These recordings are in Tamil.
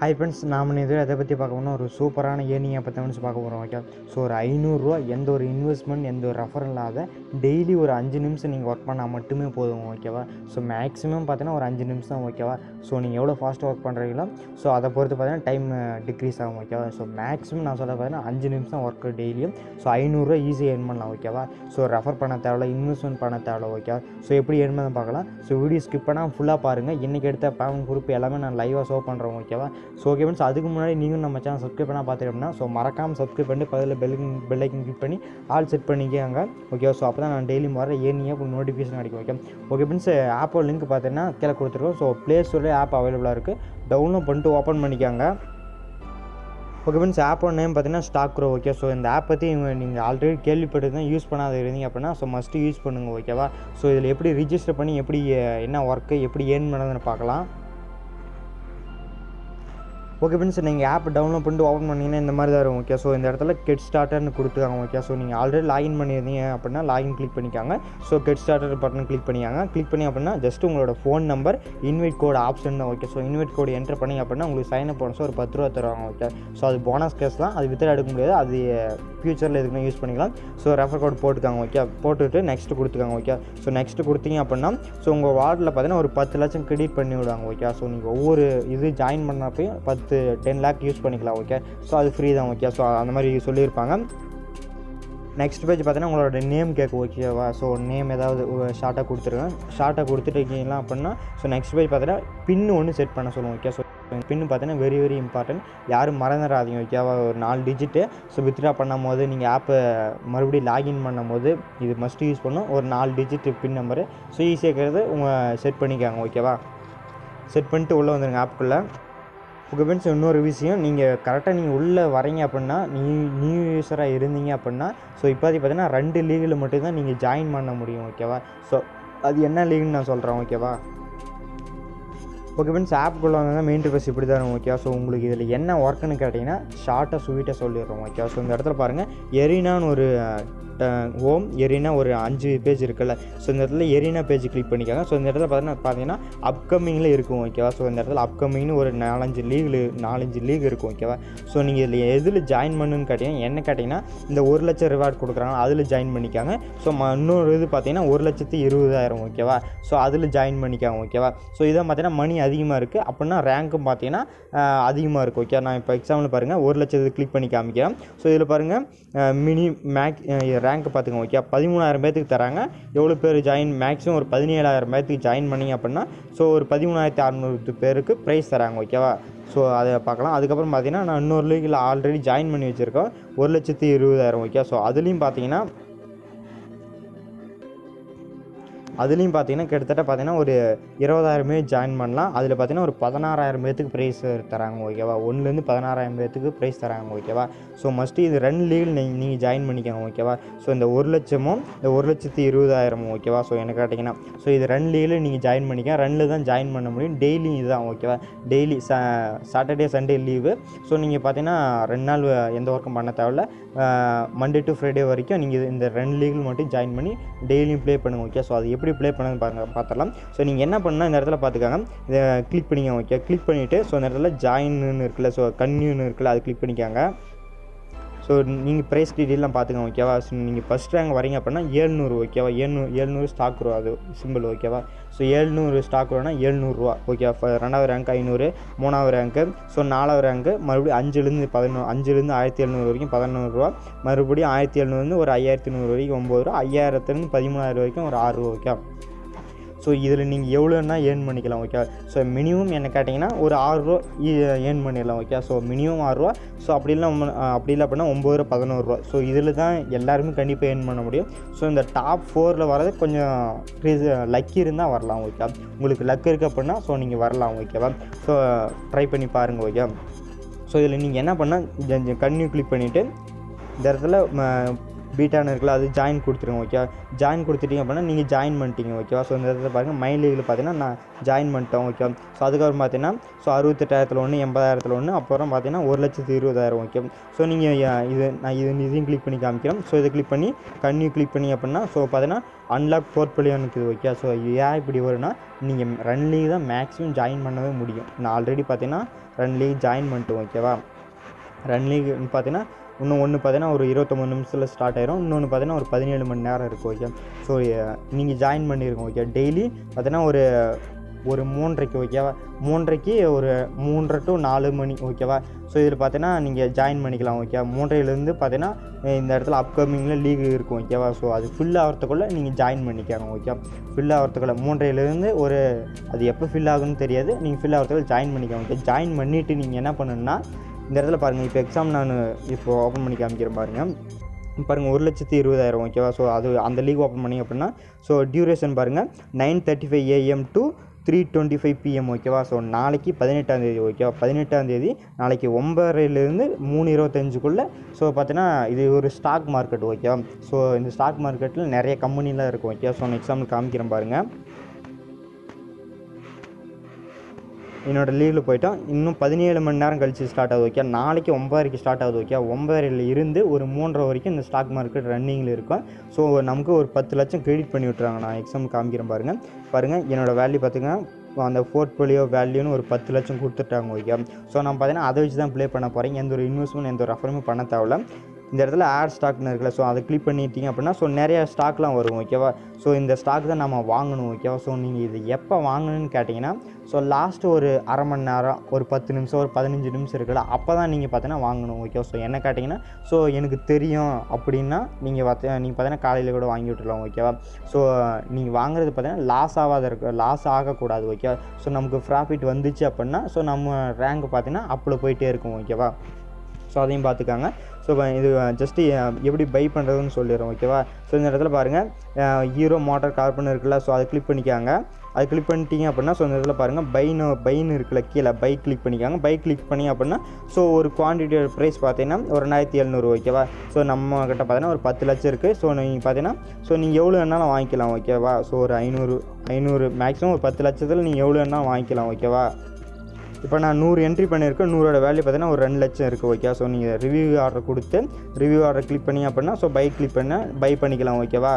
ஹாய் ஃப்ரெண்ட்ஸ் நாம் இது எதை பற்றி பார்க்க போனால் ஒரு சூப்பரான ஏர்னிங்கை பற்றி வந்து பார்க்க போகிறோம் ஓகே ஸோ ஒரு ஐநூறுரூவா எந்த ஒரு இன்வெஸ்ட்மெண்ட் எந்த ஒரு ரெஃபர் இல்லாத டெய்லி ஒரு அஞ்சு நிமிஷம் நீங்கள் ஒர்க் பண்ணால் மட்டுமே போதும் ஓகேவா ஸோ மேக்ஸிமம் பார்த்தீங்கன்னா ஒரு அஞ்சு நிமிஷம் தான் ஓகேவா ஸோ நீங்கள் எவ்வளோ ஃபாஸ்ட்டாக ஒர்க் பண்ணுறீங்களோ ஸோ அதை பொறுத்து பார்த்தீங்கன்னா டைம் டிக்ரீஸ் ஆகும் ஓகேவா ஸோ மேக்ஸிமம் நான் சொல்ல பார்த்தீங்கன்னா அஞ்சு நிமிஷம் ஒர்க் டெய்லியும் ஸோ ஐநூறுரூவா ஈஸியாக ஏர்ன் பண்ணலாம் ஓகேவா ஸோ ரெஃபர் பண்ண தேவையில்ல இன்வெஸ்ட்மெண்ட் பண்ண தேவையில்ல ஓகேவா ஸோ எப்படி ஏர்ன் பண்ண பார்க்கலாம் ஸோ வீடியோ ஸ்கிப் பண்ணால் ஃபுல்லாக பாருங்கள் இன்றைக்கி எடுத்த பேமெண்ட் குரூப் எல்லாமே நான் லைவாக ஷோ பண்ணுறோம் ஓகேவா ஸோ ஓகே ஃப்ரெண்ட்ஸ் அதுக்கு முன்னாடி நீங்களும் நம்ம சேனல் சப்ஸ்கிரைப் பண்ணால் பார்த்துட்டோம்னா ஸோ மறக்காமல் சப்ஸ்கிரைப் பண்ணி பதில் பெல் பெல்லைக்கன் கிளிக் பண்ணி ஆல் செட் பண்ணிக்கோங்க ஓகே ஸோ அப்போ தான் நான் டெய்லியும் வர ஏனியாக நோட்டிஃபிகேஷன் கிடைக்கும் ஓகே ஓகே ஃப்ரெண்ட்ஸ் ஆப்போட லிங்க் பார்த்தீங்கன்னா கீழே கொடுத்துருக்கோம் ஸோ ப்ளே ஸ்டோரில் ஆப் அவைலபிளாக இருக்குது டவுன்லோட் பண்ணிட்டு ஓப்பன் பண்ணிக்கோங்க ஓகே ஃப்ரெண்ட்ஸ் ஆப்போட நேம் பார்த்தீங்கன்னா ஸ்டாக் க்ரோ ஓகே ஸோ இந்த ஆப் பற்றி நீங்கள் ஆல்ரெடி கேள்விப்பட்டு தான் யூஸ் பண்ணாத இருந்தீங்க அப்படின்னா ஸோ மஸ்ட்டு யூஸ் பண்ணுங்கள் ஓகேவா ஸோ இதில் எப்படி ரிஜிஸ்டர் பண்ணி எப்படி அஹ், என்ன ஒர்க்கு எப்படி ஏர்ன் பண்ணதுன்னு பார்க்கலாம் ஓகே ஃப்ரெண்ட்ஸ் நீங்கள் ஆப் டவுன்லோட் பண்ணிட்டு ஓப்பன் பண்ணிங்கன்னா இந்த மாதிரி தான் இருக்கும் ஓகே ஸோ இந்த இடத்துல கெட் ஸ்டார்டர்னு கொடுத்துருக்காங்க ஓகே ஸோ நீங்கள் ஆல்ரெடி லாகின் பண்ணியிருந்தீங்க அப்படின்னா லாகின் கிளிக் பண்ணிக்காங்க so get started button click பண்ணிக்காங்க கிளிக் பண்ணி அப்படின்னா ஜஸ்ட் உங்களோட phone number invite code option தான் okay so invite code enter பண்ணி அப்படின்னா உங்களுக்கு சைன் அப் பண்ண ஒரு பத்து ரூபா தருவாங்க ஓகே ஸோ அது போனஸ் கேஸ் தான் அது வித்ரா எடுக்க முடியாது அது ஃபியூச்சரில் எதுக்குமே யூஸ் பண்ணிக்கலாம் ஸோ ரெஃபர் கோட் போட்டுக்காங்க ஓகே போட்டுட்டு நெக்ஸ்ட் கொடுத்துக்காங்க ஓகே ஸோ நெக்ஸ்ட் கொடுத்தீங்க அப்படின்னா ஸோ உங்கள் வார்டில் பார்த்தீங்கன்னா ஒரு பத்து லட்சம் கிரெடிட் பண்ணி விடுவாங்க ஓகே ஸோ நீங்கள் ஒவ்வொரு இது ஜாயின் பண்ணப்பையும் பத்து டென் லேக் யூஸ் பண்ணிக்கலாம் ஓகே ஸோ அது ஃப்ரீ தான் ஓகே ஸோ அந்த மாதிரி சொல்லியிருப்பாங்க நெக்ஸ்ட் பேஜ் பார்த்தீங்கன்னா உங்களோட நேம் கேட்கும் ஓகேவா ஸோ நேம் ஏதாவது ஷார்ட்டாக கொடுத்துருக்கேன் ஷார்ட்டாக கொடுத்துட்டீங்களா அப்படின்னா ஸோ நெக்ஸ்ட் பேஜ் பார்த்தீங்கன்னா பின்னு ஒன்று செட் பண்ண சொல்லுவோம் ஓகே ஸோ பின்னு பார்த்தீங்கன்னா வெரி வெரி இம்பார்ட்டன்ட் யாரும் மறந்துடாதீங்க ஓகேவா ஒரு நாலு டிஜிட்டு ஸோ வித்ட்ரா பண்ணும் போது நீங்கள் ஆப்பை மறுபடியும் லாகின் பண்ணும் போது இது மஸ்ட் யூஸ் பண்ணும் ஒரு நாலு டிஜிட் பின் நம்பரு ஸோ ஈஸியாக இருக்கிறது உங்கள் செட் பண்ணிக்காங்க ஓகேவா செட் பண்ணிட்டு உள்ளே வந்துடுங்க ஆப்புக்குள்ளே ஓகே ஃப்ரெண்ட்ஸ் இன்னொரு விஷயம் நீங்கள் கரெக்டாக நீங்கள் உள்ளே வரீங்க அப்படின்னா நியூ நியூ யூஸராக இருந்தீங்க அப்படின்னா ஸோ இப்போதைக்கு பார்த்தீங்கன்னா ரெண்டு லீகில் மட்டும்தான் நீங்கள் ஜாயின் பண்ண முடியும் ஓகேவா ஸோ அது என்ன லீக்னு நான் சொல்கிறேன் ஓகேவா ஓகே ஃப்ரெண்ட்ஸ் ஆப்புக்குள்ளே வந்தால் மெயின் ரிக்வஸ்ட் இப்படி தான் இருக்கும் ஓகே ஸோ உங்களுக்கு இதில் என்ன ஒர்க்குன்னு கேட்டிங்கன்னா ஷார்ட்டாக ஸ்வீட்டாக சொல்லிடுறோம் ஓகே ஸோ இந்த இடத்துல பாருங்கள் எரினான்னு ஒரு ஹோம் எரினா ஒரு அஞ்சு பேஜ் இருக்குல்ல ஸோ இந்த இடத்துல எரினா பேஜ் கிளிக் பண்ணிக்காங்க ஸோ இந்த இடத்துல பார்த்தீங்கன்னா பார்த்தீங்கன்னா அப்கமிங்கில் இருக்கும் ஓகேவா ஸோ இந்த இடத்துல அப்கமிங்னு ஒரு நாலஞ்சு லீகில் நாலஞ்சு லீக் இருக்கும் ஓகேவா ஸோ நீங்கள் இதில் எதில் ஜாயின் பண்ணுன்னு கேட்டிங்கன்னா என்ன கேட்டிங்கன்னா இந்த ஒரு லட்சம் ரிவார்ட் கொடுக்குறாங்க அதில் ஜாயின் பண்ணிக்காங்க ஸோ ம இன்னொரு இது பார்த்தீங்கன்னா ஒரு லட்சத்து இருபதாயிரம் ஓகேவா ஸோ அதில் ஜாயின் பண்ணிக்காங்க ஓகேவா ஸோ இதை பார்த்தீங்கன்னா மணி அதிகமாக இருக்குது அப்படின்னா ரேங்க்கும் பார்த்தீங்கன்னா அதிகமாக இருக்குது ஓகே நான் இப்போ எக்ஸாம்பிள் பாருங்கள் ஒரு லட்சத்து கிளிக் பண்ணி காமிக்கிறேன் ஸோ இதில் பாருங்கள் மினி மேக் ரேங்க் பார்த்துங்க ஓகே பதிமூணாயிரம் பேர்த்துக்கு தராங்க எவ்வளோ பேர் ஜாயின் மேக்ஸிமம் ஒரு பதினேழாயிரம் பேர்த்துக்கு ஜாயின் பண்ணிங்க அப்படின்னா ஸோ ஒரு பதிமூணாயிரத்தி அறநூறு பேருக்கு ப்ரைஸ் தராங்க ஓகேவா ஸோ அதை பார்க்கலாம் அதுக்கப்புறம் பார்த்தீங்கன்னா நான் இன்னொரு லீகில் ஆல்ரெடி ஜாயின் பண்ணி வச்சுருக்கோம் ஒரு லட்சத்தி இருபதாயிரம் ஓகே ஸோ அதுலேயும் பார்த்தீங்கன்னா அதுலேயும் பார்த்தீங்கன்னா கிட்டத்தட்ட பார்த்தீங்கன்னா ஒரு இருபதாயிரம் பேர் ஜாயின் பண்ணலாம் அதில் பார்த்தீங்கன்னா ஒரு பதினாறாயிரம் பேர்த்துக்கு ப்ரைஸ் தராங்க ஓகேவா ஒன்றுலேருந்து பதினாறாயிரம் பேர்த்துக்கு ப்ரைஸ் தராங்க ஓகேவா ஸோ மஸ்ட்டு இது ரெண்டு லீகில் நீங்கள் நீங்கள் ஜாயின் பண்ணிக்கோங்க ஓகேவா ஸோ இந்த ஒரு லட்சமும் இந்த ஒரு லட்சத்தி இருபதாயிரமும் ஓகேவா ஸோ எனக்கு கேட்டிங்கன்னா ஸோ இது ரெண்டு லீகில் நீங்கள் ஜாயின் பண்ணிக்க ரெண்டில் தான் ஜாயின் பண்ண முடியும் டெய்லி இதுதான் ஓகேவா டெய்லி ச சாட்டர்டே சண்டே லீவு ஸோ நீங்கள் பார்த்தீங்கன்னா ரெண்டு நாள் எந்த ஒர்க்கும் பண்ண தேவையில்ல மண்டே டு ஃப்ரைடே வரைக்கும் நீங்கள் இந்த ரெண்டு லீகில் மட்டும் ஜாயின் பண்ணி டெய்லியும் ப்ளே பண்ணுங்க ஓகே ஸோ அது எப்படி ப்ளே பண்ணுங்க பாருங்க பார்த்துடலாம் ஸோ நீங்கள் என்ன பண்ணால் இந்த இடத்துல பார்த்துக்காங்க இதை கிளிக் பண்ணிங்க ஓகே கிளிக் பண்ணிவிட்டு ஸோ இந்த இடத்துல ஜாயின்னு இருக்குல்ல ஸோ கன்யூன்னு இருக்குல்ல அது கிளிக் பண்ணிக்காங்க ஸோ நீங்கள் ப்ரைஸ் டீட்டெயிலாம் பார்த்துக்கோங்க ஓகேவா ஸோ நீங்கள் ஃபஸ்ட் ரேங்க் வரீங்க அப்படின்னா ஏழ்நூறு ஓகேவா ஏழ்நூறு ஏழ்நூறு ஸ்டாக் ரூபா அது சிம்பிள் ஓகேவா ஸோ ஏழ்நூறு ஸ்டாக் ரூபானா ஏழ்நூறுரூவா ஓகே ரெண்டாவது ரேங்க் ஐநூறு மூணாவது ரேங்க்கு ஸோ நாலாவது ரேங்க்கு மறுபடியும் அஞ்சுலேருந்து பதினொன்று அஞ்சுலேருந்து ஆயிரத்தி எழுநூறு வரைக்கும் பதினோருவா மறுபடியும் ஆயிரத்தி எழுநூறுலேருந்து ஒரு ஐயாயிரத்தி நூறு வரைக்கும் ஒம்பது ரூபா ஐயாயிரத்துலேருந்து பதிமூணாயிரம் வரைக்கும் ஒரு ஆறு ரூபா ஓகே ஸோ இதில் நீங்கள் எவ்வளோன்னா ஏர்ன் பண்ணிக்கலாம் ஓகே ஸோ மினிமம் என்ன கேட்டிங்கன்னா ஒரு ஆறுரூவா ஏர்ன் பண்ணிடலாம் ஓகே ஸோ மினிமம் ஆறுரூவா ஸோ அப்படி இல்லை அப்படி இல்லை அப்படின்னா ஒம்பது ரூபா பதினோருவா ஸோ இதில் தான் எல்லாருமே கண்டிப்பாக ஏர்ன் பண்ண முடியும் ஸோ இந்த டாப் ஃபோரில் வரது கொஞ்சம் லக்கி இருந்தால் வரலாம் ஓகே உங்களுக்கு லக் இருக்குது அப்படின்னா ஸோ நீங்கள் வரலாம் ஓகேவா ஸோ ட்ரை பண்ணி பாருங்கள் ஓகே ஸோ இதில் நீங்கள் என்ன பண்ணால் கன்யூ கிளிக் பண்ணிவிட்டு இந்த இடத்துல பீட்டான்னு இருக்குல்ல அது ஜாயின் கொடுத்துருங்க ஓகே ஜாயின் கொடுத்துட்டீங்க அப்படின்னா நீங்கள் ஜாயின் பண்ணிட்டீங்க ஓகேவா ஸோ இந்த இடத்துல பாருங்கள் மை லீகில் பார்த்தீங்கன்னா நான் ஜாயின் பண்ணிட்டேன் ஓகே ஸோ அதுக்கப்புறம் பார்த்தீங்கன்னா ஸோ அறுபத்தெட்டாயிரத்தில் ஒன்று எண்பதாயிரத்தில் ஒன்று அப்புறம் பார்த்தீங்கன்னா ஒரு லட்சத்து இருபதாயிரம் ஓகே ஸோ நீங்கள் இது நான் இது இதையும் கிளிக் பண்ணி காமிக்கிறேன் ஸோ இதை கிளிக் பண்ணி கன்னியூ கிளிக் பண்ணி அப்படின்னா ஸோ பார்த்தீங்கன்னா அன்லாக் போர்ட்ஃபோலியோன்னு இருக்குது ஓகே ஸோ ஏன் இப்படி வரும்னா நீங்கள் ரன் லீக் தான் மேக்ஸிமம் ஜாயின் பண்ணவே முடியும் நான் ஆல்ரெடி பார்த்தீங்கன்னா ரன் லீக் ஜாயின் பண்ணிட்டேன் ஓகேவா ரன் லீக் பார்த்தீங்கன்னா இன்னும் ஒன்று பார்த்தீங்கன்னா ஒரு இருபத்தொம்பது நிமிஷத்தில் ஸ்டார்ட் ஆயிரும் இன்னொன்று பார்த்தீங்கன்னா ஒரு பதினேழு மணி நேரம் இருக்குது ஓகே ஸோ நீங்கள் ஜாயின் பண்ணியிருக்கோம் ஓகே டெய்லி பார்த்தீங்கன்னா ஒரு ஒரு மூன்றரைக்கு ஓகேவா மூன்றரைக்கு ஒரு மூன்றரை டு நாலு மணி ஓகேவா ஸோ இதில் பார்த்தீங்கன்னா நீங்கள் ஜாயின் பண்ணிக்கலாம் ஓகே மூன்றையிலேருந்து பார்த்தீங்கன்னா இந்த இடத்துல அப்கமிங்கில் லீக் இருக்கும் ஓகேவா ஸோ அது ஃபில் ஆகிறதுக்குள்ளே நீங்கள் ஜாயின் பண்ணிக்கோங்க ஓகே ஃபில் ஆகிறதுக்குள்ள மூன்றையிலேருந்து ஒரு அது எப்போ ஃபில் ஆகுன்னு தெரியாது நீங்கள் ஃபில் ஆகிறதுக்குள்ள ஜாயின் பண்ணிக்கோங்க ஓகே ஜாயின் பண்ணிவிட்டு நீங்கள் என்ன பண்ணணுன்னா இந்த இடத்துல பாருங்கள் இப்போ எக்ஸாம் நான் இப்போ ஓப்பன் பண்ணி காமிக்கிறேன் பாருங்கள் பாருங்கள் ஒரு லட்சத்தி இருபதாயிரம் ஓகேவா ஸோ அது அந்த லீக் ஓப்பன் பண்ணி அப்படின்னா ஸோ டியூரேஷன் பாருங்கள் nine thirty five AM to three twenty five PM ஓகேவா ஸோ நாளைக்கு பதினெட்டாம் தேதி ஓகேவா பதினெட்டாம் தேதி நாளைக்கு ஒம்பதுலேருந்து மூணு இருபத்தஞ்சுக்குள்ளே ஸோ பார்த்தீங்கன்னா இது ஒரு ஸ்டாக் மார்க்கெட் ஓகேவா ஸோ இந்த ஸ்டாக் மார்க்கெட்டில் நிறைய கம்பெனிலாம் இருக்கும் ஓகே ஸோ நான் எக்ஸாம்பிள் காமிக்கிறேன் பாருங்கள் என்னோடய லீவில் போயிட்டோம் இன்னும் பதினேழு மணி நேரம் கழிச்சு ஸ்டார்ட் ஆகுது ஓகே நாளைக்கு ஒம்பதரைக்கு ஸ்டார்ட் ஆகுது ஓகே ஒம்பதரையில் இருந்து ஒரு மூன்றரை வரைக்கும் இந்த ஸ்டாக் மார்க்கெட் ரன்னிங்கில் இருக்கும் ஸோ நமக்கு ஒரு பத்து லட்சம் கிரெடிட் பண்ணி விட்றாங்க நான் எக்ஸாம் காமிக்கிறேன் பாருங்கள் பாருங்கள் என்னோடய வேல்யூ பார்த்திங்கன்னா அந்த போர்ட்ஃபோலியோ வேல்யூன்னு ஒரு பத்து லட்சம் கொடுத்துட்டாங்க ஓகே ஸோ நான் பார்த்தீங்கன்னா அதை வச்சு தான் ப்ளே பண்ண போகிறேன் எந்த ஒரு இன்வெஸ்ட்மெண்ட் எந்த ஒரு ரெஃபருமே பண்ண தேவையில்ல இந்த இடத்துல ஆட் ஸ்டாக்னு இருக்குல்ல ஸோ அதை கிளிக் பண்ணிட்டீங்க அப்படின்னா ஸோ நிறைய ஸ்டாக்லாம் வரும் ஓகேவா ஸோ இந்த ஸ்டாக் தான் நம்ம வாங்கணும் ஓகேவா ஸோ நீங்கள் இது எப்போ வாங்கணும்னு கேட்டிங்கன்னா ஸோ லாஸ்ட்டு ஒரு அரை மணி நேரம் ஒரு பத்து நிமிஷம் ஒரு பதினஞ்சு நிமிஷம் இருக்குல்ல அப்போ தான் நீங்கள் பார்த்தீங்கன்னா வாங்கணும் ஓகே ஸோ என்ன கேட்டிங்கன்னா ஸோ எனக்கு தெரியும் அப்படின்னா நீங்கள் பார்த்து நீங்கள் பார்த்தீங்கன்னா காலையில் கூட வாங்கி விட்டுலாம் ஓகேவா ஸோ நீங்கள் வாங்குறது பார்த்தீங்கன்னா லாஸ் ஆகாத இருக்க லாஸ் ஆகக்கூடாது ஓகேவா ஸோ நமக்கு ப்ராஃபிட் வந்துச்சு அப்படின்னா ஸோ நம்ம ரேங்க் பார்த்தீங்கன்னா அப்பில் போயிட்டே இருக்கும் ஓகேவா ஸோ அதையும் பார்த்துக்காங்க ஸோ இது ஜஸ்ட்டு எப்படி பை பண்ணுறதுன்னு சொல்லிடுறோம் ஓகேவா ஸோ இந்த இடத்துல பாருங்கள் ஹீரோ மோட்டார் கார்பன் இருக்குல்ல ஸோ அதை கிளிக் பண்ணிக்காங்க அது கிளிக் பண்ணிட்டீங்க அப்படின்னா ஸோ இந்த இடத்துல பாருங்கள் பைனு பைன் இருக்குல்ல கீழே பை கிளிக் பண்ணிக்காங்க பை கிளிக் பண்ணி அப்படின்னா ஸோ ஒரு குவான்டிட்டியோட ப்ரைஸ் பார்த்தீங்கன்னா ஒரு ரெண்டாயிரத்தி எழுநூறு ஓகேவா ஸோ நம்ம கிட்ட பார்த்தீங்கன்னா ஒரு பத்து லட்சம் இருக்குது ஸோ நீங்கள் பார்த்தீங்கன்னா ஸோ நீங்கள் எவ்வளோ வேணாலும் வாங்கிக்கலாம் ஓகேவா ஸோ ஒரு ஐநூறு ஐநூறு மேக்ஸிமம் ஒரு பத்து லட்சத்தில் நீங்கள் எவ்வளோ வேணாலும் வாங்கிக்கலாம் ஓகேவா இப்போ நான் நூறு என்ட்ரி பண்ணியிருக்கேன் நூறோட வேல்யூ பார்த்தீங்கன்னா ஒரு ரெண்டு லட்சம் இருக்குது ஓகே ஸோ நீங்கள் ரிவ்யூ ஆர்டர் கொடுத்து ரிவ்யூ ஆர்டர் கிளிக் பண்ணி அப்படின்னா ஸோ பை கிளிக் பண்ண பை பண்ணிக்கலாம் ஓகேவா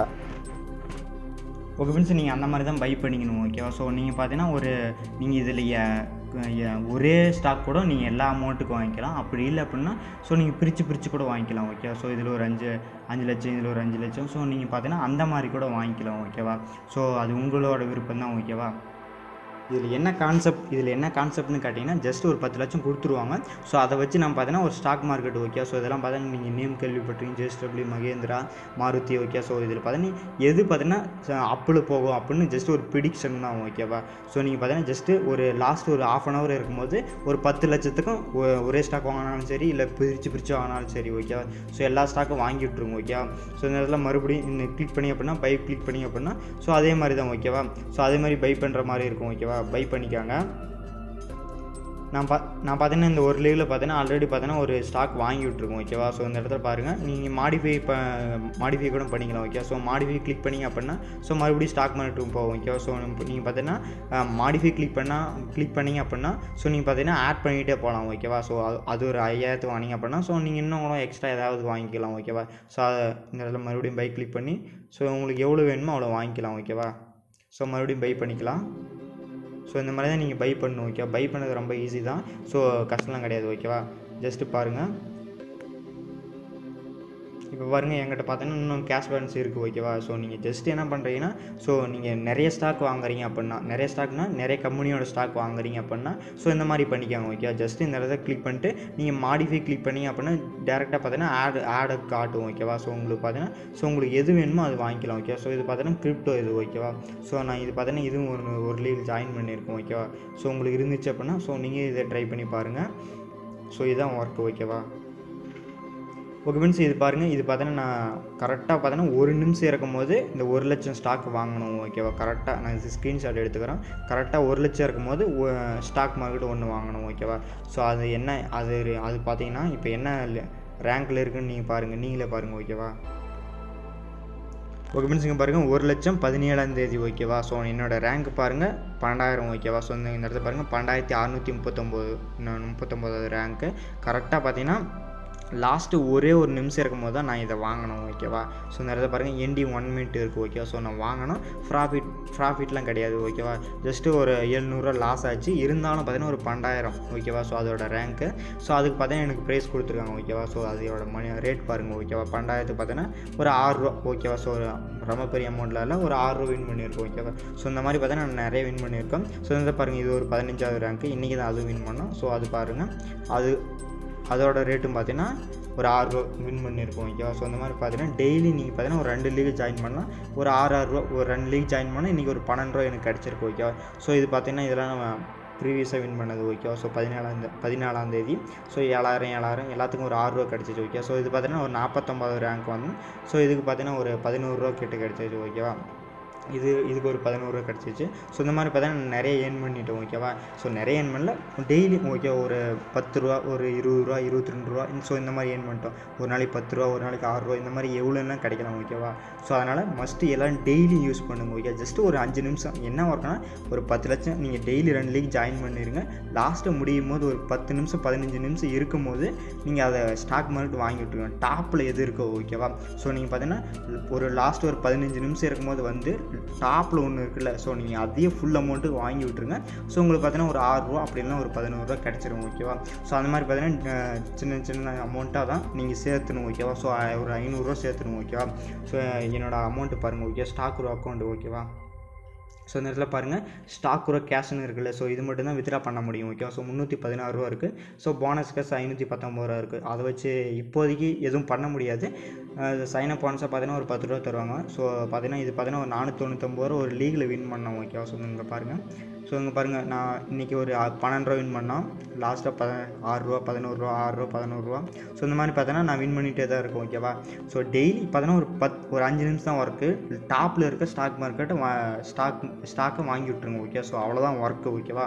ஓகே ஃப்ரெண்ட்ஸ் நீங்கள் அந்த மாதிரி தான் பை பண்ணிக்கணும் ஓகேவா ஸோ நீங்கள் பார்த்தீங்கன்னா ஒரு நீங்கள் இதில் ஒரே ஸ்டாக் கூட நீங்கள் எல்லா அமௌண்ட்டுக்கும் வாங்கிக்கலாம் அப்படி இல்லை அப்படின்னா ஸோ நீங்கள் பிரித்து பிரித்து கூட வாங்கிக்கலாம் ஓகேவா ஸோ இதில் ஒரு அஞ்சு அஞ்சு லட்சம் இதில் ஒரு அஞ்சு லட்சம் ஸோ நீங்கள் பார்த்தீங்கன்னா அந்த மாதிரி கூட வாங்கிக்கலாம் ஓகேவா ஸோ அது உங்களோட விருப்பம் தான் ஓகேவா இதில் என்ன கான்செப்ட் இதில் என்ன கான்செப்ட்னு கேட்டிங்கன்னா ஜஸ்ட் ஒரு பத்து லட்சம் கொடுத்துருவாங்க ஸோ அதை வச்சு நம்ம பார்த்தீங்கன்னா ஒரு ஸ்டாக் மார்க்கெட் ஓகே ஸோ இதெல்லாம் பார்த்தீங்கன்னா நீங்கள் நேம் கேள்விப்பட்டிருக்கீங்க JSW Mahindra Maruti okay so இதில் பார்த்தீங்கன்னா எது பார்த்தீங்கன்னா அப்பில் போகும் அப்படின்னு ஜஸ்ட் ஒரு ப்ரிடிக்ஷன் தான் ஓகேவா ஸோ நீங்கள் பார்த்தீங்கன்னா ஜஸ்ட்டு ஒரு லாஸ்ட் ஒரு ஆஃப் அன் ஹவர் இருக்கும்போது ஒரு பத்து லட்சத்துக்கும் ஒ- ஒரே ஸ்டாக் வாங்கினாலும் சரி இல்லை பிரித்து பிரித்து வாங்கினாலும் சரி ஓகேவா ஸோ எல்லா ஸ்டாக்கும் வாங்கி விட்ருங்க ஓகேவா ஸோ இந்த இடத்துல மறுபடியும் இன்னும் கிளிக் பண்ணி அப்படின்னா பை கிளிக் பண்ணி அப்படின்னா ஸோ அதே மாதிரி தான் ஓகேவா ஸோ அதே மாதிரி பை பண்ணுற மாதிரி இருக்கும் ஓகேவா பை பண்ணிக்காங்க நான் பா நான் பார்த்தீங்கன்னா இந்த ஒரு லீவில் பார்த்தீங்கன்னா ஆல்ரெடி பார்த்தீங்கன்னா ஒரு ஸ்டாக் வாங்கி விட்ருக்கோம் ஓகேவா ஸோ இந்த இடத்துல பாருங்கள் நீங்கள் மாடிஃபை இப்போ மாடிஃபை கூட பண்ணிக்கலாம் ஓகே ஸோ மாடிஃபை கிளிக் பண்ணிங்க அப்படின்னா ஸோ மறுபடியும் ஸ்டாக் மார்க்கெட்டுக்கு போகும் ஓகேவா ஸோ நீங்கள் பார்த்தீங்கன்னா மாடிஃபை கிளிக் பண்ணால் கிளிக் பண்ணிங்க அப்படின்னா ஸோ நீங்கள் பார்த்தீங்கன்னா ஆட் பண்ணிகிட்டே போகலாம் ஓகேவா ஸோ அது அது ஒரு ஐயாயிரத்து வாங்கிங்க அப்படின்னா ஸோ நீங்கள் இன்னும் கூட எக்ஸ்ட்ரா ஏதாவது வாங்கிக்கலாம் ஓகேவா ஸோ இந்த இடத்துல மறுபடியும் பை கிளிக் பண்ணி ஸோ உங்களுக்கு எவ்வளோ வேணுமோ அவ்வளோ வாங்கிக்கலாம் ஓகேவா ஸோ மறுபடியும் பை பண்ணிக்கலாம் ஸோ இந்த மாதிரி தான் நீங்கள் பை பண்ணணும் ஓகே பை பண்ணது ரொம்ப ஈஸி தான் ஸோ கஷ்டம்லாம் கிடையாது ஓகேவா ஜஸ்ட்டு பாருங்கள் இப்போ பாருங்கள் என்கிட்ட பார்த்தீங்கன்னா இன்னும் கேஷ் பேலன்ஸ் இருக்குது ஓகேவா ஸோ நீங்கள் ஜஸ்ட் என்ன பண்ணுறீங்கன்னா ஸோ நீங்கள் நிறைய ஸ்டாக் வாங்குறீங்க அப்படின்னா நிறைய ஸ்டாக்னா நிறைய கம்பெனியோட ஸ்டாக் வாங்குறீங்க அப்படின்னா ஸோ இந்த மாதிரி பண்ணிக்கோங்க ஓகே ஜஸ்ட் இந்த இடத்த கிளிக் பண்ணிட்டு நீங்கள் மாடிஃபை கிளிக் பண்ணி அப்படின்னா டேரெக்டாக பார்த்தீங்கன்னா ஆட் ஆடை காட்டும் ஓகேவா ஸோ உங்களுக்கு பார்த்தீங்கன்னா ஸோ உங்களுக்கு எது வேணுமோ அது வாங்கிக்கலாம் ஓகே ஸோ இது பார்த்தீங்கன்னா கிரிப்டோ இது ஓகேவா ஸோ நான் இது பார்த்தீங்கன்னா இதுவும் ஒரு ஒரு லீவ் ஜாயின் பண்ணியிருக்கேன் ஓகேவா ஸோ உங்களுக்கு இருந்துச்சு அப்படின்னா ஸோ நீங்கள் இதை ட்ரை பண்ணி பாருங்கள் ஸோ இதுதான் ஒர்க் ஓகேவா ஓகே ஃப்ரெண்ட்ஸ் இது பாருங்கள் இது பார்த்தீங்கன்னா நான் கரெக்டாக பார்த்தீங்கன்னா ஒரு நிமிஷம் இருக்கும்போது இந்த ஒரு லட்சம் ஸ்டாக் வாங்கணும் ஓகேவா கரெக்டாக நான் இது ஸ்க்ரீன்ஷாட் எடுத்துக்கிறேன் கரெக்டாக ஒரு லட்சம் இருக்கும்போது ஸ்டாக் மார்க்கெட் ஒன்று வாங்கணும் ஓகேவா ஸோ அது என்ன அது அது பார்த்தீங்கன்னா இப்போ என்ன ரேங்க்கில் இருக்குன்னு நீங்கள் பாருங்கள் நீங்களே பாருங்கள் ஓகேவா ஓகே மீன்ஸ் இங்கே பாருங்கள் ஒரு லட்சம் பதினேழாம் தேதி ஓகேவா ஸோ என்னோட ரேங்க் பாருங்கள் பன்னெண்டாயிரம் ஓகேவா ஸோ இந்த இந்த இடத்துல பாருங்கள் பன்னெண்டாயிரத்தி அறநூற்றி முப்பத்தொம்போது முப்பத்தொம்போதாவது ரேங்க்கு கரெக்டாக பார்த்தீங்கன்னா லாஸ்ட்டு ஒரே ஒரு நிமிஷம் இருக்கும்போது தான் நான் இதை வாங்கினேன் ஓகேவா ஸோ இந்த இடத்துல பாருங்கள் என்டி ஒன் மினிட் இருக்குது ஓகேவா ஸோ நான் வாங்கினோம் ப்ராஃபிட் ப்ராஃபிட்லாம் கிடையாது ஓகேவா ஜஸ்ட்டு ஒரு எழுநூறுவா லாஸ் ஆச்சு இருந்தாலும் பார்த்தீங்கன்னா ஒரு பன்னெண்டாயிரம் ஓகேவா ஸோ அதோட ரேங்க்கு ஸோ அதுக்கு பார்த்தீங்கன்னா எனக்கு ப்ரைஸ் கொடுத்துருக்காங்க ஓகேவா ஸோ அதோட மணி ரேட் பாருங்கள் ஓகேவா பன்னெண்டாயிரத்துக்கு பார்த்தீங்கன்னா ஒரு ஆறுரூவா ஓகேவா ஸோ ஒரு ரொம்ப பெரிய அமௌண்ட்டில் இல்லை ஒரு ஆறுரூவா வின் பண்ணியிருக்கோம் ஓகேவா ஸோ இந்த மாதிரி பார்த்தீங்கன்னா நான் நிறைய வின் பண்ணியிருக்கோம் ஸோ இந்த பாருங்கள் இது ஒரு பதினஞ்சாவது ரேங்க்கு இன்றைக்கி தான் அதுவும் வின் பண்ணோம் ஸோ அது பாருங்கள் அது அதோட ரேட்டும் பார்த்தீங்கன்னா ஒரு ஆறு ரூபா வின் பண்ணியிருக்கோம் ஓகேவா ஸோ அந்த மாதிரி பார்த்தீங்கன்னா டெய்லி நீங்கள் பார்த்தீங்கன்னா ஒரு ரெண்டு லீக் ஜாயின் பண்ணலாம் ஒரு ஆறு ஆறு ரூபா ஒரு ரெண்டு லீக் ஜாயின் பண்ணால் இன்றைக்கி ஒரு பன்னெண்டு ரூபா எனக்கு கிடச்சிருக்கு ஓகேவா ஸோ இது பார்த்தீங்கன்னா இதெல்லாம் நம்ம ப்ரீவியஸாக வின் பண்ணது ஓகேவா ஸோ பதினேழாம் தே- பதினாலாம் தேதி ஸோ ஏழாயிரம் ஏழாயிரம் எல்லாத்துக்கும் ஒரு ஆறு ரூபா கிடச்சிச்சு ஓகே ஸோ இது பார்த்தீங்கன்னா ஒரு நாற்பத்தொம்பது ரேங்க் வந்து ஸோ இதுக்கு பார்த்தீங்கன்னா ஒரு பதினோருவா கிட்ட கிடச்சிச்சு ஓகேவா இது இதுக்கு ஒரு பதினோருவா கிடச்சிச்சு ஸோ இந்த மாதிரி பார்த்தீங்கன்னா நான் நிறைய ஏர்ன் பண்ணிட்டோம் ஓகேவா ஸோ நிறைய ஏர்ன் பண்ணல டெய்லி ஓகே ஒரு பத்து ரூபா ஒரு இருபது ரூபா இருபத்தி ரெண்டு ரூபா ஸோ இந்த மாதிரி ஏர்ன் பண்ணிட்டோம் ஒரு நாளைக்கு பத்து ரூபா ஒரு நாளைக்கு ஆறு ரூபா இந்த மாதிரி எவ்வளோலாம் கிடைக்கலாம் ஓகேவா ஸோ அதனால் மஸ்ட்டு எல்லாம் டெய்லி யூஸ் பண்ணுங்க ஓகே ஜஸ்ட் ஒரு அஞ்சு நிமிஷம் என்ன ஒர்க்னா ஒரு பத்து லட்சம் நீங்கள் டெய்லி ரெண்டு லீக் ஜாயின் பண்ணிடுங்க லாஸ்ட்டு முடியும் போது ஒரு பத்து நிமிஷம் பதினஞ்சு நிமிஷம் இருக்கும் போது நீங்கள் அதை ஸ்டாக் மார்க்கெட் வாங்கி விட்டுருங்க டாப்பில் எது இருக்கோ ஓகேவா ஸோ நீங்கள் பார்த்தீங்கன்னா ஒரு லாஸ்ட் ஒரு பதினஞ்சு நிமிஷம் இருக்கும்போது வந்து டாப்பில் ஒன்று இருக்குல்ல ஸோ நீங்கள் அதையே ஃபுல் அமௌண்ட்டுக்கு வாங்கி விட்டுருங்க ஸோ உங்களுக்கு பார்த்தீங்கன்னா ஒரு ஆறுரூவா அப்படிலாம் ஒரு பதினோருவா கிடச்சிரும் ஓகேவா ஸோ அந்த மாதிரி பார்த்தீங்கன்னா அஹ், சின்ன சின்ன அமௌண்ட்டாக தான் நீங்கள் சேர்த்துணும் ஓகேவா ஸோ ஒரு ஐநூறுரூவா சேர்த்துணும் ஓகேவா ஸோ என்னோட அமௌண்ட்டு பாருங்கள் ஓகே ஸ்டாக் ஒரு அக்கௌண்ட் ஓகேவா ஸோ இந்த இடத்துல பாருங்கள் ஸ்டாக் கூட கேஷ்னு இருக்குல்ல ஸோ இது மட்டும் தான் வித்ரா பண்ண முடியும் ஓகே ஸோ முந்நூற்றி பதினாறு ரூபா இருக்குது ஸோ போனஸ் கேஸ் ஐநூற்றி பத்தொம்பது ரூபா இருக்குது அதை வச்சு இப்போதைக்கு எதுவும் பண்ண முடியாது சைன் அப் போனஸாக பார்த்தீங்கன்னா ஒரு பத்து ரூபா தருவாங்க ஸோ பார்த்தீங்கன்னா இது பார்த்தீங்கன்னா ஒரு நானூற்றி தொண்ணூத்தொம்பது ரூபா ஒரு லீகில் வின் பண்ணோம் ஓகேவா ஸோ இங்கே பாருங்கள் ஸோ இங்கே பாருங்கள் நான் இன்றைக்கி ஒரு ஆ- பன்னெண்டு ரூபா வின் பண்ணோம் லாஸ்ட்டாக பத ஆறுரூவா பதினோருவா ஆறுரூவா பதினோருவா ஸோ இந்த மாதிரி பார்த்தோன்னா நான் வின் பண்ணிகிட்டே தான் இருக்கேன் ஓகேவா ஸோ டெய்லி பார்த்தோன்னா ஒரு பத் ஒரு அஞ்சு நிமிஷம் தான் ஒர்க்கு டாப்பில் இருக்க ஸ்டாக் மார்க்கெட்டை வா ஸ்டாக் ஸ்டாக்கை வாங்கி விட்ருங்க ஓகே ஸோ அவ்வளோதான் ஒர்க்கு ஓகேவா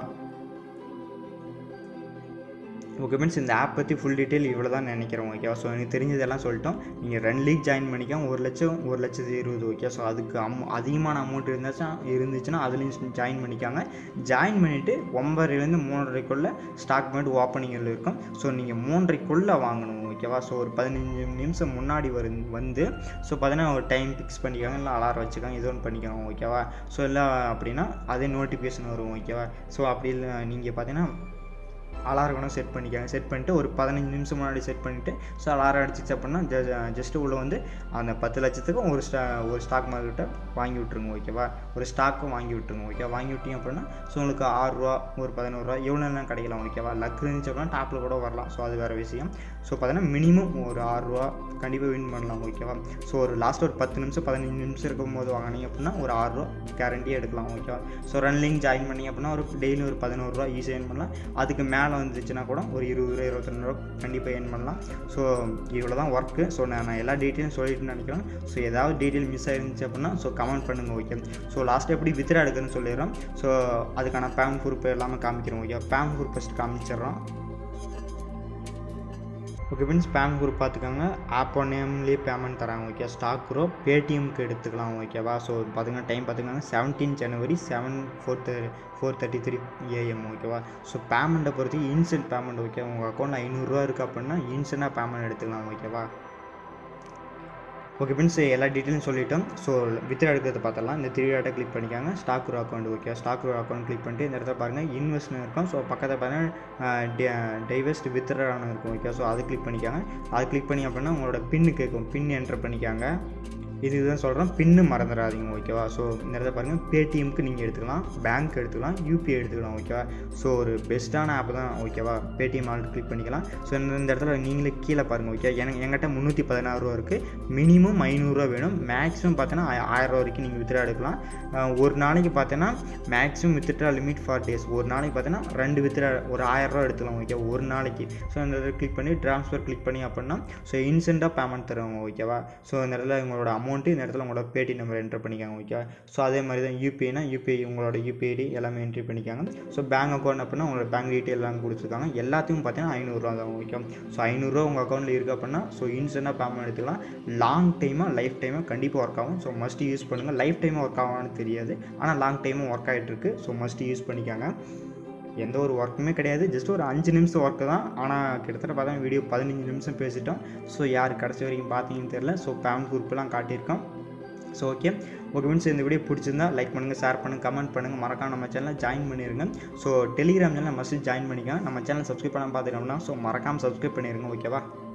ஓகே மீன்ஸ் இந்த ஆப் பற்றி ஃபுல் டீட்டெயில் இவ்வளோ தான் நினைக்கிறேன் ஓகேவா ஸோ எனக்கு தெரிஞ்சதெல்லாம் சொல்லிட்டோம் நீங்கள் ரெண்டு லீக் ஜாயின் பண்ணிக்க ஒரு லட்சம் ஒரு லட்சத்தி இருபது ஓகே ஸோ அதுக்கு அம் அதிகமான அமௌண்ட் இருந்துச்சுன்னா இருந்துச்சுன்னா அதுலேயும் ஜாயின் பண்ணிக்காங்க ஜாயின் பண்ணிவிட்டு ஒம்பதுலேருந்து மூன்றரைக்குள்ளே ஸ்டாக் மார்க்கெட் ஓப்பனிங்கில் இருக்கும் ஸோ நீங்கள் மூன்றரைக்குள்ளே வாங்கணும் ஓகேவா ஸோ ஒரு பதினஞ்சு நிமிஷம் முன்னாடி வரு வந்து ஸோ பார்த்தீங்கன்னா ஒரு டைம் ஃபிக்ஸ் பண்ணிக்காங்க இல்லை அலாரம் வச்சுக்காங்க இது ஒன்று பண்ணிக்கோங்க ஓகேவா ஸோ இல்லை அப்படின்னா அதே நோட்டிஃபிகேஷன் வரும் ஓகேவா ஸோ அப்படி இல்லை நீங்கள் பார்த்தீங்கன்னா அலாரம் கூட செட் பண்ணிக்காங்க செட் பண்ணிட்டு ஒரு பதினஞ்சு நிமிஷம் முன்னாடி செட் பண்ணிவிட்டு ஸோ அலாரம் அடிச்சிச்சு அப்படின்னா ஜஸ்ட்டு உள்ள வந்து அந்த பத்து லட்சத்துக்கும் ஒரு ஸ்டா ஒரு ஸ்டாக் மார்க்கெட்டை வாங்கி விட்ருங்க ஓகேவா ஒரு ஸ்டாக்கும் வாங்கி விட்ருங்க ஓகே வாங்கி விட்டீங்க அப்படின்னா ஸோ உங்களுக்கு ஆறுரூவா ஒரு பதினோருவா எவ்வளோலாம் கிடைக்கலாம் ஓகேவா லக் இருந்துச்சு அப்படின்னா டாப்பில் கூட வரலாம் ஸோ அது வேறு விஷயம் ஸோ பார்த்தீங்கன்னா மினிமம் ஒரு ஆறுரூவா கண்டிப்பாக வின் பண்ணலாம் ஓகேவா ஸோ ஒரு லாஸ்ட் ஒரு பத்து நிமிஷம் பதினஞ்சு நிமிஷம் இருக்கும்போது வாங்கினீங்க அப்படின்னா ஒரு ஆறுரூவா கேரண்டியாக எடுக்கலாம் ஓகேவா ஸோ ரன் லிங்க் ஜாயின் பண்ணி அப்படின்னா ஒரு டெய்லி ஒரு பதினோருவா ஈஸியாக ஏர்ன் பண்ணலாம் அதுக்கு மேலே வந்துச்சுன்னா கூட ஒரு இருபது ரூபா இருபத்தி ரெண்டு ரூபா கண்டிப்பாக ஏர்ன் பண்ணலாம் ஸோ இவ்வளோ தான் ஒர்க்கு ஸோ நான் நான் எல்லா டீட்டெயிலும் சொல்லிட்டு நினைக்கிறேன் ஸோ ஏதாவது டீட்டெயில் மிஸ் ஆயிருந்துச்சு அப்படின்னா ஸோ கமெண்ட் பண்ணுங்கள் ஓகே ஸோ லாஸ்ட் எப்படி வித்ரா எடுக்குன்னு சொல்லிடுறோம் ஸோ அதுக்கான பேம் குரூப் எல்லாமே காமிக்கிறோம் ஓகே பேம் குரூப் ஃபஸ்ட் காமிச்சிடுறோம் ஓகே மீன்ஸ் ஸ்பேம் குரூப் பார்த்துக்கோங்க ஆப்போ நேம்லேயே பேமெண்ட் தராங்க ஓகே ஸ்டாக் குரூப் பேடிஎம்க்கு எடுத்துக்கலாம் ஓகேவா ஸோ பார்த்துக்கோங்க டைம் பார்த்துக்கோங்க seventeen January seven four four thirty three AM ஓகேவா ஸோ பேமெண்ட்டை பொறுத்து இன்ஸ்டன்ட் பேமெண்ட் ஓகே உங்கள் அக்கௌண்ட்டில் ஐநூறுரூவா இருக்குது அப்படின்னா இன்ஸ்டண்ட்டாக பேமெண்ட் எடுத்துக்கலாம் ஓகேவா ஓகே மீன்ஸ் எல்லா டீட்டெயிலும் சொல்லிட்டோம் ஸோ வித்ரா எடுக்கிறத பார்த்தலாம் இந்த த்ரீ டாட்டை கிளிக் பண்ணிக்காங்க stock grow account okay stock grow account click பண்ணிட்டு இந்த இடத்துல பாருங்கள் இன்வெஸ்ட்னு இருக்கும் ஸோ பக்கத்தில் பாருங்கள் டைவெஸ்ட் வித்ரான்னு இருக்கும் ஓகே ஸோ அது கிளிக் பண்ணிக்காங்க அது கிளிக் பண்ணி அப்படின்னா உங்களோட பின்னு கேட்கும் பின் என்டர் பண்ணிக்காங்க இதுதான் சொல்கிறேன் பின்னு மறந்துடாதீங்க ஓகேவா ஸோ இந்த இடத்துல பாருங்கள் பேடிஎம்க்கு நீங்கள் எடுத்துக்கலாம் பேங்க் எடுத்துக்கலாம் யூபிஐ எடுத்துக்கலாம் ஓகேவா ஸோ ஒரு பெஸ்ட்டான ஆப் தான் ஓகேவா பேடிஎம் ஆல்ட் கிளிக் பண்ணிக்கலாம் ஸோ இந்த இந்த இடத்துல நீங்களே கீழே பாருங்கள் ஓகே எனக்கு என்கிட்ட முந்நூற்றி பதினாறு ரூபா இருக்குது மினிமம் ஐநூறுரூவா வேணும் மேக்ஸிமம் பார்த்தோன்னா ஆயிரரூவா வரைக்கும் நீங்கள் வித்ரா எடுக்கலாம் அஹ் ஒரு நாளைக்கு பார்த்தோன்னா maximum withdraw limit for days ஒரு நாளைக்கு பார்த்தோன்னா ரெண்டு வித்ரா ஒரு ஆயிரரூவா எடுத்துக்கலாம் ஓகே ஒரு நாளைக்கு ஸோ இந்த இடத்துல கிளிக் பண்ணி ட்ரான்ஸ்ஃபர் கிளிக் பண்ணி அப்படின்னா ஸோ இன்ஸ்டண்ட்டாக பேமெண்ட் தருவாங்க ஓகேவா ஸோ இந்த இடத்துல உங்களோட அமௌண்ட்டு இந்த இடத்துல உங்களோட பேடி நம்பர் என்ட்ரு பண்ணிக்காங்க ஓகே ஸோ அதே மாதிரி தான் யூபிஐனா யூபிஐ உங்களோட யூபிஐடி எல்லாமே என்ட்ரி பண்ணிக்காங்க ஸோ பேங்க் அக்கௌண்ட் அப்படின்னா உங்களோட பேங்க் டீட்டெயில் எல்லாம் கொடுத்துருக்காங்க எல்லாத்தையும் பார்த்தீங்கன்னா ஐநூறுரூவா தான் ஓகே ஸோ ஐநூறுரூவா உங்கள் அக்கௌண்ட்டில் இருக்குது அப்படின்னா ஸோ இன்ஸ்டன்ட்டாக பேமெண்ட் எடுத்துக்கலாம் லாங் டைமாக லைஃப் டைமாக கண்டிப்பாக ஒர்க் ஆகும் ஸோ மஸ்ட் யூஸ் பண்ணுங்கள் லைஃப் டைமாக ஒர்க் ஆகும்னு தெரியாது ஆனால் லாங் டைமும் ஒர்க் ஆகிட்டு இருக்கு ஸோ மஸ்ட் யூஸ் பண்ணிக்காங்க எந்த ஒரு ஒர்க்குமே கிடையாது ஜஸ்ட் ஒரு அஞ்சு நிமிஷம் ஒர்க்கு தான் ஆனால் கிட்டத்தட்ட பார்த்தா வீடியோ பதினஞ்சு நிமிஷம் பேசிட்டோம் ஸோ யார் கடைசி வரைக்கும் பார்த்தீங்கன்னு தெரில ஸோ பேமெண்ட் குரூப்லாம் காட்டியிருக்கோம் ஸோ ஓகே ஓகே மீன்ஸ் இந்த வீடியோ பிடிச்சிருந்தா லைக் பண்ணுங்கள் ஷேர் பண்ணுங்கள் கமெண்ட் பண்ணுங்கள் மறக்காம நம்ம சேனலில் ஜாயின் பண்ணிடுங்க so Telegram channel must join பண்ணிக்கோங்க நம்ம சேனல் சப்ஸ்கிரைப் பண்ணாமல் பார்த்துட்டோம்னா ஸோ மறக்காமல் சப்ஸ்கிரைப் பண்ணிடுங்க ஓகேவா